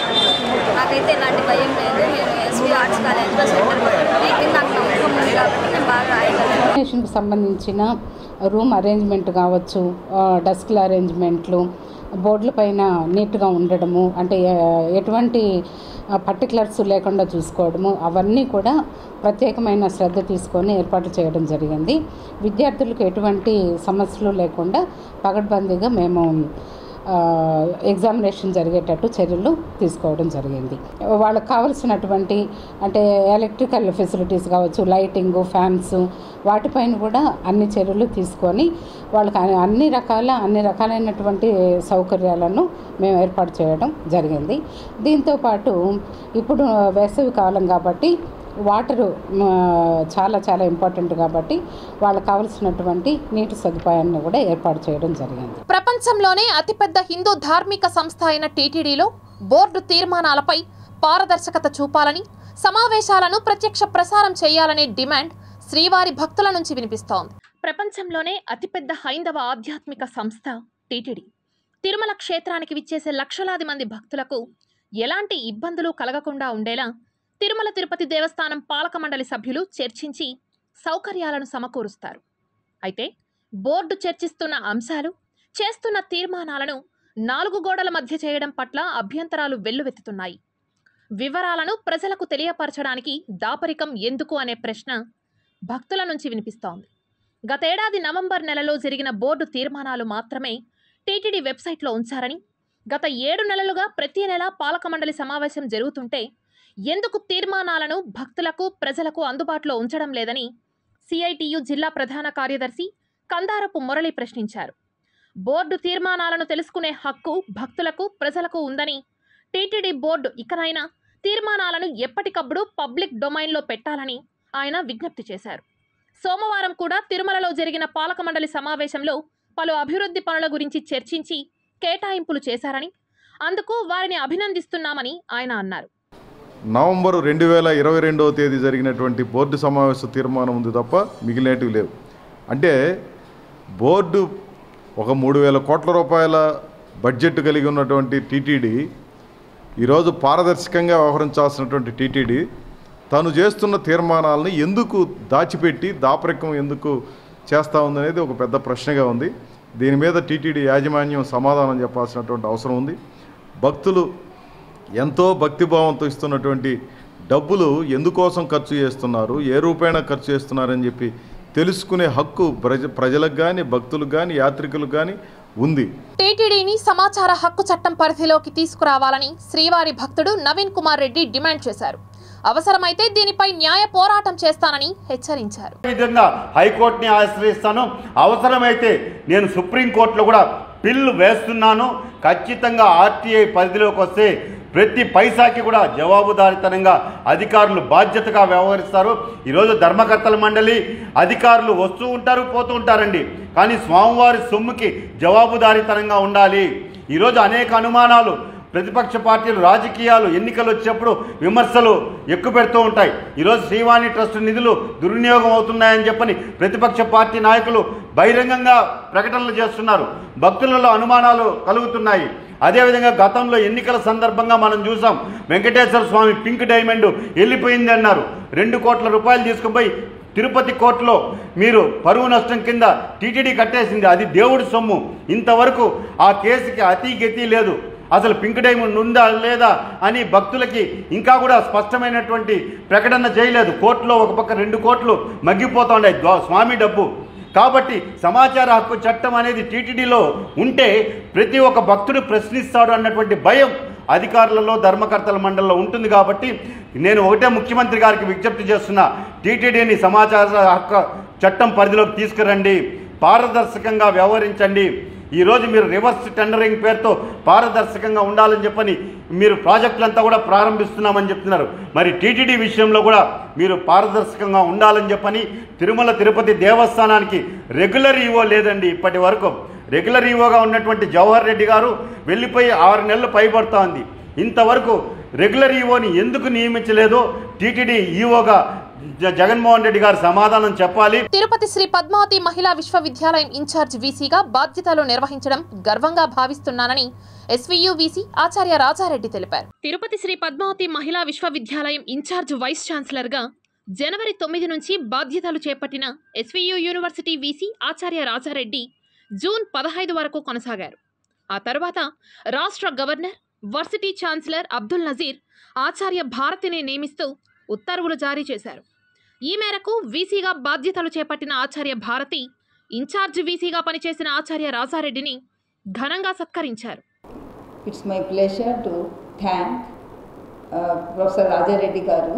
నాకైతే ఎలాంటి భయం లేదు నేను ఎస్వి ఆర్ట్స్ కాలేజ్లో సెంటర్ కొట్టుకుని నాకు నమ్మకం ఉంది కాబట్టి నేను బాగా రాయగలను ఎడ్యుకేషన్కి సంబంధించిన రూమ్ అరేంజ్మెంట్ కావచ్చు ఆ, డెస్క్ల అరేంజ్మెంట్లు బోర్డుల పైన నీట్గా ఉండడము అంటే ఏ- ఎటువంటి పర్టికులర్స్ లేకుండా చూసుకోవడము అవన్నీ కూడా ప్రత్యేకమైన శ్రద్ధ తీసుకొని ఏర్పాటు చేయడం జరిగింది విద్యార్థులకు ఎటువంటి సమస్యలు లేకుండా పగడ్బందీగా మేము ఆ, ఎగ్జామినేషన్ జరిగేటట్టు చర్యలు తీసుకోవడం జరిగింది వాళ్ళకి కావలసినటువంటి అంటే ఎలక్ట్రికల్ ఫెసిలిటీస్ కావచ్చు లైటింగ్ ఫ్యాన్స్ వాటిపైన కూడా అన్ని చర్యలు తీసుకొని వాళ్ళకి అన్ని- అన్ని రకాల అన్ని రకాలైనటువంటి సౌకర్యాలను మేము ఏర్పాటు చేయడం జరిగింది దీంతోపాటు ఇప్పుడు వేసవి కాలం కాబట్టి వాటరు మ, చాలా చాలా ఇంపార్టెంట్ కాబట్టి వాళ్ళకి కావలసినటువంటి నీటి సదుపాయాన్ని కూడా ఏర్పాటు చేయడం జరిగింది ప్రపంచంలోనే అతిపెద్ద హిందూ ధార్మిక సంస్థ అయిన టీటీడీలో బోర్డు తీర్మానాలపై పారదర్శకత చూపాలని సమావేశాలను ప్రత్యక్ష ప్రసారం చేయాలనే డిమాండ్ శ్రీవారి భక్తుల నుంచి వినిపిస్తోంది ప్రపంచంలోనే అతిపెద్ద హైందవ ఆధ్యాత్మిక సంస్థ టీటీడీ తిరుమల క్షేత్రానికి విచ్చేసే లక్షలాది మంది భక్తులకు ఎలాంటి ఇబ్బందులు కలగకుండా ఉండేలా తిరుమల తిరుపతి దేవస్థానం పాలక మండలి సభ్యులు చర్చించి సౌకర్యాలను సమకూరుస్తారు అయితే బోర్డు చర్చిస్తున్న అంశాలు చేస్తున్న తీర్మానాలను నాలుగు గోడల మధ్య చేయడం పట్ల అభ్యంతరాలు వెల్లువెత్తుతున్నాయి వివరాలను ప్రజలకు తెలియపరచడానికి దాపరికం ఎందుకు అనే ప్రశ్న భక్తుల నుంచి వినిపిస్తోంది గతేడాది నవంబర్ నెలలో జరిగిన బోర్డు తీర్మానాలు మాత్రమే టీటీడీ వెబ్సైట్లో ఉంచారని గత ఏడు నెలలుగా ప్రతి నెల పాలక మండలి సమావేశం జరుగుతుంటే ఎందుకు తీర్మానాలను భక్తులకు ప్రజలకు అందుబాటులో ఉంచడం లేదని సిఐటియు జిల్లా ప్రధాన కార్యదర్శి కందారపు మురళి ప్రశ్నించారు బోర్డు తీర్మానాలను తెలుసుకునే హక్కు భక్తులకు ప్రజలకు ఉందని టీటీడీ బోర్డు ఇకనైనా తీర్మానాలను ఎప్పటికప్పుడు పబ్లిక్ డొమైన్లో పెట్టాలని ఆయన విజ్ఞప్తి చేశారు సోమవారం కూడా తిరుమలలో జరిగిన పాలక మండలి సమావేశంలో పలు అభివృద్ధి పనుల గురించి చర్చించి కేటాయింపులు చేశారని అందుకు వారిని అభినందిస్తున్నామని ఆయన అన్నారు నవంబర్ రెండు వేల ఇరవై రెండవ తేదీ జరిగినటువంటి బోర్డు సమావేశ తీర్మానం ఉంది తప్ప మిగిలినటివి లేవు అంటే బోర్డు ఒక మూడు వేల కోట్ల రూపాయల బడ్జెట్ కలిగి ఉన్నటువంటి టీటీడీ ఈరోజు పారదర్శకంగా వ్యవహరించాల్సినటువంటి టీటీడీ తను చేస్తున్న తీర్మానాలను ఎందుకు దాచిపెట్టి దాపరికం ఎందుకు చేస్తూ ఉందనేది ఒక పెద్ద ప్రశ్నగా ఉంది దీని మీద టీటీడీ యాజమాన్యం సమాధానం చెప్పాల్సినటువంటి అవసరం ఉంది భక్తులు ఎంతో భక్తిభావంతో ఇస్తున్నటువంటి డబ్బులు ఎందుకోసం ఖర్చు చేస్తున్నారు ఏ రూపేణ ఖర్చు చేస్తున్నారని చెప్పి తెలుసుకునే హక్కు ప్రజ ప్రజలకు కానీ భక్తులకు కానీ యాత్రికులకు కానీ ఉంది టీటీడీని సమాచార హక్కు చట్టం పరిధిలోకి తీసుకురావాలని శ్రీవారి భక్తుడు నవీన్ కుమార్ రెడ్డి డిమాండ్ చేశారు అవసరమైతే దీనిపై న్యాయ పోరాటం చేస్తానని హెచ్చరించారు విధంగా హైకోర్టుని ఆశ్రయిస్తాను అవసరమైతే నేను సుప్రీంకోర్టులో కూడా బిల్లు వేస్తున్నాను ఖచ్చితంగా ఆర్టీఐ పరిధిలోకి వస్తే ప్రతి పైసాకి కూడా జవాబుదారితనంగా అధికారులు బాధ్యతగా వ్యవహరిస్తారు ఈరోజు ధర్మకర్తల మండలి అధికారులు వస్తూ ఉంటారు పోతూ ఉంటారండి కానీ స్వామివారి సొమ్ముకి జవాబుదారితనంగా ఉండాలి ఈరోజు అనేక అనుమానాలు ప్రతిపక్ష పార్టీలు రాజకీయాలు ఎన్నికలు వచ్చేప్పుడు విమర్శలు ఎక్కువ పెడుతూ ఉంటాయి ఈరోజు శ్రీవాణి ట్రస్ట్ నిధులు దుర్వినియోగం అవుతున్నాయని చెప్పని ప్రతిపక్ష పార్టీ నాయకులు బహిరంగంగా ప్రకటనలు చేస్తున్నారు భక్తులలో అనుమానాలు కలుగుతున్నాయి అదేవిధంగా గతంలో ఎన్నికల సందర్భంగా మనం చూసాం వెంకటేశ్వర స్వామి పింక్ డైమండ్ వెళ్ళిపోయింది అన్నారు రెండు కోట్ల రూపాయలు తీసుకుపోయి తిరుపతి కోర్టులో మీరు పరువు నష్టం కింద టీటీడీ కట్టేసింది అది దేవుడి సొమ్ము ఇంతవరకు ఆ కేసుకి అతి గతి లేదు అసలు పింక్ డైమండ్ ఉందా లేదా అని భక్తులకి ఇంకా కూడా స్పష్టమైనటువంటి ప్రకటన చేయలేదు కోర్టులో ఒక పక్క రెండు కోట్లు మగ్గిపోతా ఉన్నాయి ద్వా- స్వామి డబ్బు కాబట్టి సమాచార హక్కు చట్టం అనేది టీటీడీలో ఉంటే ప్రతి ఒక్క భక్తుడు ప్రశ్నిస్తాడు అన్నటువంటి భయం అధికారులలో ధర్మకర్తల మండలిలో ఉంటుంది కాబట్టి నేను ఒకటే ముఖ్యమంత్రి గారికి విజ్ఞప్తి చేస్తున్నా టీటీడీని సమాచార హక్కు చట్టం పరిధిలోకి తీసుకురండి పారదర్శకంగా వ్యవహరించండి ఈరోజు మీరు రివర్స్ టెండరింగ్ పేరుతో పారదర్శకంగా ఉండాలని చెప్పని మీరు ప్రాజెక్టులంతా కూడా ప్రారంభిస్తున్నామని చెప్తున్నారు మరి టీటీడీ విషయంలో కూడా మీరు పారదర్శకంగా ఉండాలని చెప్పని తిరుమల తిరుపతి దేవస్థానానికి రెగ్యులర్ ఈవో లేదండి ఇప్పటి వరకు రెగ్యులర్ ఈవోగా ఉన్నటువంటి జవహర్ రెడ్డి గారు వెళ్ళిపోయి ఆరు నెలలు పైబడుతూ ఉంది ఇంతవరకు రెగ్యులర్ ఈవోని ఎందుకు నియమించలేదో టీటీడీ ఈవోగా జ- జగన్మోహన్ రెడ్డి గారు సమాధానం చెప్పాలి తిరుపతి శ్రీ పద్మావతి మహిళా విశ్వవిద్యాలయం ఇన్ఛార్జ్ వీసీగా బాధ్యతలు నిర్వహించడం గర్వంగా భావిస్తున్నానని ఎస్వీయు వీసీ ఆచార్య రాజారెడ్డి తెలిపారు తిరుపతి శ్రీ పద్మావతి మహిళా విశ్వవిద్యాలయం ఇన్ఛార్జ్ వైస్ ఛాన్సలర్ గా జనవరి తొమ్మిది నుంచి బాధ్యతలు చేపట్టిన SVU university VC Acharya Rajareddy June పదహైదు వరకు కొనసాగారు ఆ తర్వాత రాష్ట్ర governor varsity chancellor Abdul Nazeer Acharya భారతిని నియమిస్తూ ఉత్తర్వులు జారీ చేశారు ఈ మేరకు వీసీగా బాధ్యతలు చేపట్టిన ఆచార్య భారతి ఇన్ఛార్జ్ వీసీగా పనిచేసిన ఆచార్య రాజారెడ్డిని ఘనంగా సత్కరించారు It's my pleasure to thank uh, Professor Raja Reddy Garu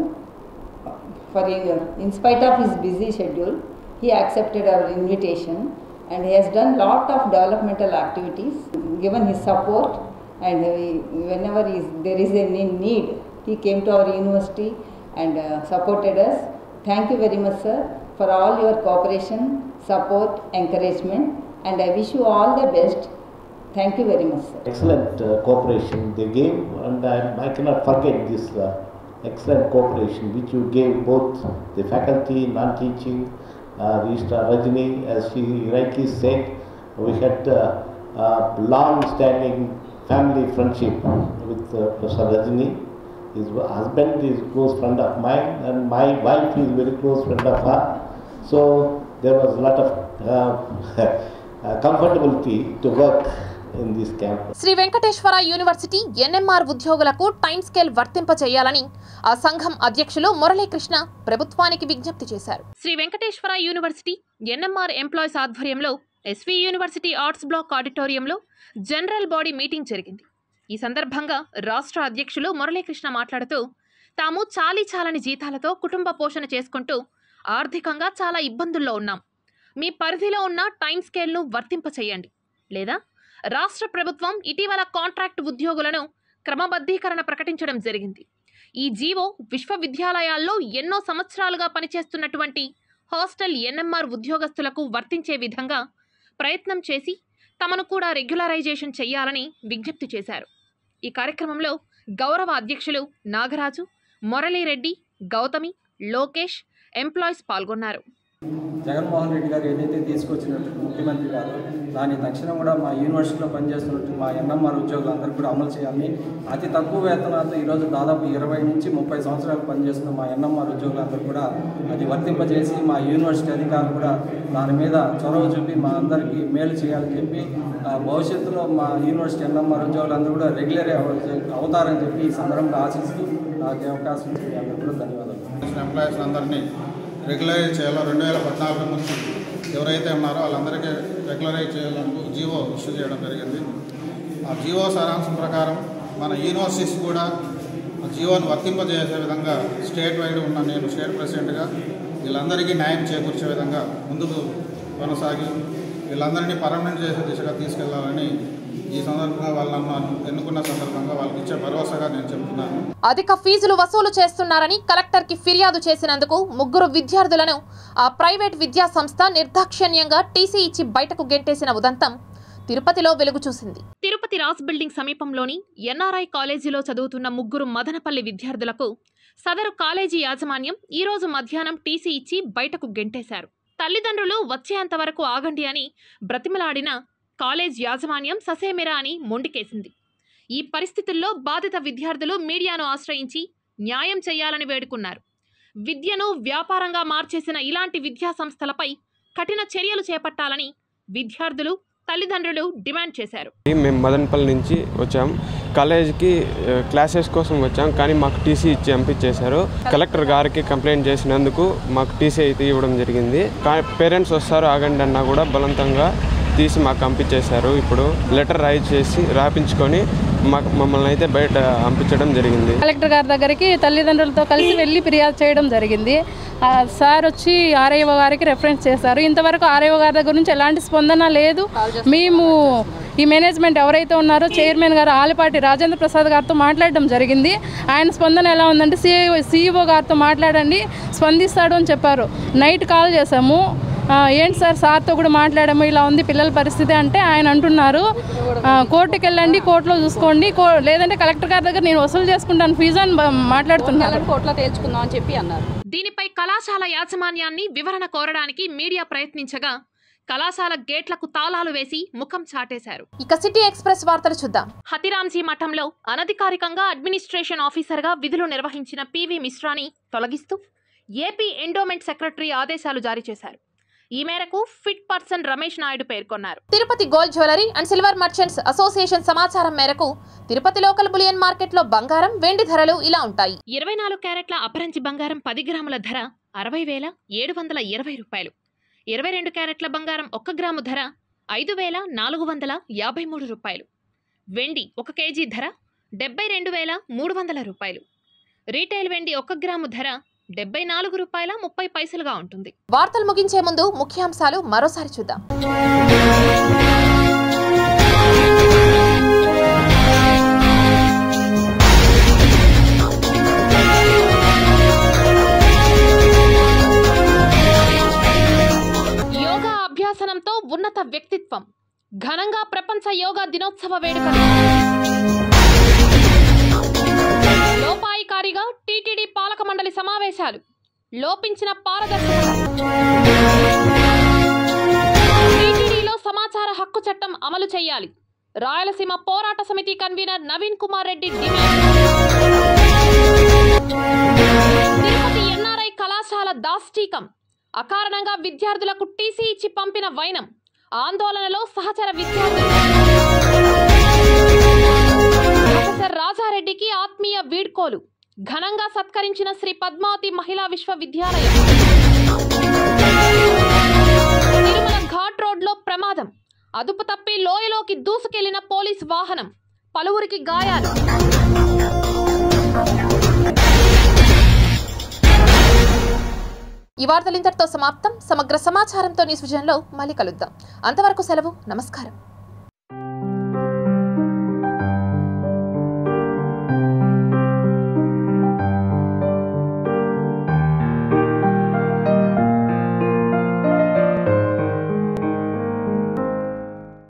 for, uh, in spite of his busy schedule, he accepted our invitation and he has done lot of developmental activities, given his support and he, whenever is, there is a ne- need, he came to our university and uh, supported us. Thank you very much, sir, for all your cooperation, support, encouragement, and I wish you all the best. Thank you very much, sir. excellent uh, cooperation they gave and I, I cannot forget this uh, excellent cooperation which you gave both the faculty, non-teaching, uh, Registrar Rajini, as she rightly said, we had uh, uh, long-standing family friendship with uh, Professor Rajini. His husband is close friend of mine and my wife is very close friend of her. So there was a lot of uh, uh, comfortability to work in this campus. Sri Venkateswara university NMR ఉద్యోగులకు time scale వర్తింపచేయాలని ఆ సంఘం అధ్యక్షులు మురళీకృష్ణ ప్రభుత్వానికి విజ్ఞప్తి చేశారు Sri Venkateswara university NMR employees ఆధ్వర్యంలో SV university arts block ఆడిటోరియంలో జనరల్ బాడీ మీటింగ్ జరిగింది ఈ సందర్భంగా రాష్ట్ర అధ్యక్షులు మురళీకృష్ణ మాట్లాడుతూ తాము చాలీ చాలని జీతాలతో కుటుంబ పోషణ చేసుకుంటూ ఆర్థికంగా చాలా ఇబ్బందుల్లో ఉన్నాం మీ పరిధిలో ఉన్న టైం స్కేల్ను వర్తింపచేయండి లేదా రాష్ట్ర ప్రభుత్వం ఇటీవల కాంట్రాక్ట్ ఉద్యోగులను క్రమబద్ధీకరణ ప్రకటించడం జరిగింది ఈ జీవో విశ్వవిద్యాలయాల్లో ఎన్నో సంవత్సరాలుగా పనిచేస్తున్నటువంటి హాస్టల్ ఎన్ఎంఆర్ ఉద్యోగస్తులకు వర్తించే విధంగా ప్రయత్నం చేసి తమను కూడా రెగ్యులరైజేషన్ చేయాలని విజ్ఞప్తి చేశారు ఈ కార్యక్రమంలో గౌరవ అధ్యక్షులు నాగరాజు మురళీరెడ్డి గౌతమి లోకేష్ ఎంప్లాయీస్ పాల్గొన్నారు జగన్మోహన్ రెడ్డి గారు ఏదైతే తీసుకొచ్చినట్టు ముఖ్యమంత్రి గారు దాన్ని తక్షణం కూడా మా యూనివర్సిటీలో పనిచేస్తున్నట్టు మా ఎన్ఎంఆర్ ఉద్యోగులందరూ కూడా అమలు చేయాలని అతి తక్కువ వేతనాలతో ఈరోజు దాదాపు ఇరవై నుంచి ముప్పై సంవత్సరాలు పనిచేస్తున్న మా ఎన్ఎంఆర్ ఉద్యోగులందరూ కూడా అది వర్తింపజేసి మా యూనివర్సిటీ అధికారులు కూడా దాని మీద చొరవ చూపి మా అందరికీ మేలు చేయాలని చెప్పి ఆ, భవిష్యత్తులో మా యూనివర్సిటీ ఎన్ఎంఆర్ ఉద్యోగులందరూ కూడా రెగ్యులర్ అవుతారని చెప్పి ఈ సందర్భంగా ఆశిస్తూ నాకు ఈ అవకాశం ఇచ్చిన మీ అందరికీ కూడా ధన్యవాదాలు ఎంప్లాయీస్ అందరినీ రెగ్యులరైజ్ చేయాలో రెండు వేల పద్నాలుగు నుంచి ఎవరైతే ఉన్నారో వాళ్ళందరికీ రెగ్యులరైజ్ చేయాలని జీవో ఇష్యూ చేయడం జరిగింది ఆ జీవో సారాంశం ప్రకారం మన యూనివర్సిటీస్ కూడా ఆ జీవోను వర్తింపజేసే విధంగా స్టేట్ వైడ్ ఉన్న నేను స్టేట్ ప్రెసిడెంట్గా వీళ్ళందరికీ న్యాయం చేకూర్చే విధంగా ముందుకు కొనసాగి వీళ్ళందరినీ పర్మనెంట్ చేసే దిశగా తీసుకెళ్లాలని ఈ సందర్భంగా వాళ్ళను ఎన్నుకున్న సందర్భంగా వాళ్ళకి ఇచ్చే భరోసాగా నేను చెప్తున్నాను అధిక ఫీజులు వసూలు చేస్తున్నారని కలెక్టర్కి ఫిర్యాదు చేసినందుకు ముగ్గురు విద్యార్థులను ఆ ప్రైవేట్ విద్యా సంస్థ నిర్దాక్షిణ్యంగా టీసీ ఇచ్చి బయటకు గెంటేసిన ఉదంతం తిరుపతిలో వెలుగు చూసింది తిరుపతి రాస్ బిల్డింగ్ సమీపంలోని ఎన్ఆర్ఐ కాలేజీలో చదువుతున్న ముగ్గురు మదనపల్లి విద్యార్థులకు సదరు కాలేజీ యాజమాన్యం ఈ రోజు మధ్యాహ్నం టీసీ ఇచ్చి బయటకు గెంటేశారు తల్లిదండ్రులు వచ్చేంత వరకు ఆగండి అని బ్రతిమలాడిన కాలేజ్ యాజమాన్యం ససేమిరా అని మొండికేసింది ఈ పరిస్థితుల్లో బాధిత విద్యార్థులు మీడియాను ఆశ్రయించి న్యాయం చేయాలని వేడుకున్నారు విద్యను వ్యాపారంగా మార్చేసిన ఇలాంటి విద్యా సంస్థలపై కఠిన చర్యలు చేపట్టాలని విద్యార్థులు తల్లిదండ్రులు డిమాండ్ చేశారు మేము మదనపల్లి నుంచి వచ్చాం కాలేజీకి ఆ, క్లాసెస్ కోసం వచ్చాం కానీ మాకు టీసీ ఇచ్చి పంపించేశారు కలెక్టర్ గారికి కంప్లైంట్ చేసినందుకు మాకు టీసీ అయితే ఇవ్వడం జరిగింది కానీ పేరెంట్స్ వస్తారు ఆగండి అన్నా కూడా బలవంతంగా తీసి మాకు పంపించేశారు ఇప్పుడు లెటర్ రాయి చేసి రాపించుకొని మాకు మమ్మల్ని అయితే బయట పంపించడం జరిగింది కలెక్టర్ గారి దగ్గరికి తల్లిదండ్రులతో కలిసి వెళ్ళి ఫిర్యాదు చేయడం జరిగింది ఆ సార్ వచ్చి ఆర్ఐఓ గారికి రెఫరెన్స్ చేశారు ఇంతవరకు ఆర్ఐఓ గారి దగ్గర నుంచి ఎలాంటి స్పందన లేదు మేము ఈ మేనేజ్మెంట్ ఎవరైతే ఉన్నారో చైర్మన్ గారు ఆలిపాటి రాజేంద్ర ప్రసాద్ గారితో మాట్లాడడం జరిగింది ఆయన స్పందన ఎలా ఉందంటే సిఐఓ సిఇఓ గారితో మాట్లాడండి స్పందిస్తాడు అని చెప్పారు నైట్ కాల్ చేశాము ఆ, ఏంటి సార్ సార్తో కూడా మాట్లాడాము ఇలా ఉంది పిల్లల పరిస్థితి అంటే ఆయన అంటున్నారు ఆ, కోర్టుకి వెళ్ళండి కోర్టులో చూసుకోండి కో లేదంటే కలెక్టర్ గారి దగ్గర నేను వసూలు చేసుకుంటాను ఫీజు అని బ- మాట్లాడుతున్నారు కోర్టులో తేల్చుకుందాం అని చెప్పి అన్నారు దీనిపై కళాశాల యాజమాన్యాన్ని వివరణ కోరడానికి మీడియా ప్రయత్నించగా కళాశాల గేట్లకు తాళాలు వేసి ముఖం చాటేశారు ఇక సిటీ ఎక్స్ప్రెస్ వార్తలు చూద్దాం హతిరాంజీ మఠంలో అనధికారికంగా అడ్మినిస్ట్రేషన్ ఆఫీసర్గా విధులు నిర్వహించిన పివి మిశ్రాని తొలగిస్తూ ఏపీ ఎండోమెంట్ సెక్రటరీ ఆదేశాలు జారీ చేశారు ఈ మేరకు ఫిట్ పర్సన్ రమేష్ నాయుడు పేర్కొన్నారు Tirupati gold jewellery and silver merchants association సమాచారం మేరకు తిరుపతి లోకల్ బులియన్ మార్కెట్లో బంగారం వెండి ధరలు ఇలా ఉంటాయి ఇరవై నాలుగు క్యారెట్ల అపరంజి బంగారం పది గ్రాముల ధర అరవై వేల ఏడు వందల ఇరవై రూపాయలు ఇరవై రెండు క్యారెట్ల బంగారం ఒక్క గ్రాము ధర ఐదు వేల నాలుగు వందల యాభై మూడు రూపాయలు వెండి ఒక కేజీ ధర డెబ్బై రెండు వేల మూడు వందల రూపాయలు రీటైల్ వెండి ఒక గ్రాము ధర డెబ్బై నాలుగు రూపాయల ముప్పై పైసలుగా ఉంటుంది వార్తలు ముగించే ముందు ముఖ్యాంశాలు మరోసారి చూద్దాం యోగా అభ్యాసనంతో ఉన్నత వ్యక్తిత్వం ఘనంగా ప్రపంచ యోగా దినోత్సవ వేడుకలు లోపాయికారిగా టీటీడీ పాలక మండలి సమావేశాలు లోపించిన పారదర్శకత టీటీడీలో సమాచార హక్కు చట్టం అమలు చేయాలి రాయలసీమ పోరాట సమితి convener Naveen Kumar Reddy demand Tirupati NRI కళాశాల దాష్టీకం అకారణంగా విద్యార్థులకు టీసీ ఇచ్చి పంపిన వైనం ఆందోళనలో సహచర విద్యార్థులు ప్రొఫెసర్ రాజారెడ్డికి ఆత్మీయ వీడ్కోలు ఘనంగా సత్కరించిన శ్రీ పద్మావతి మహిళా విశ్వవిద్యాలయం తిరుమల ఘాట్ రోడ్లో ప్రమాదం అదుపు తప్పి లోయలోకి దూసుకెళ్లిన పోలీస్ వాహనం పలువురికి గాయాలు ఈ వార్తలు ఇంతటితో సమాప్తం సమగ్ర సమాచారంతో న్యూస్ విజన్లో మళ్ళీ కలుద్దాం అంతవరకు సెలవు నమస్కారం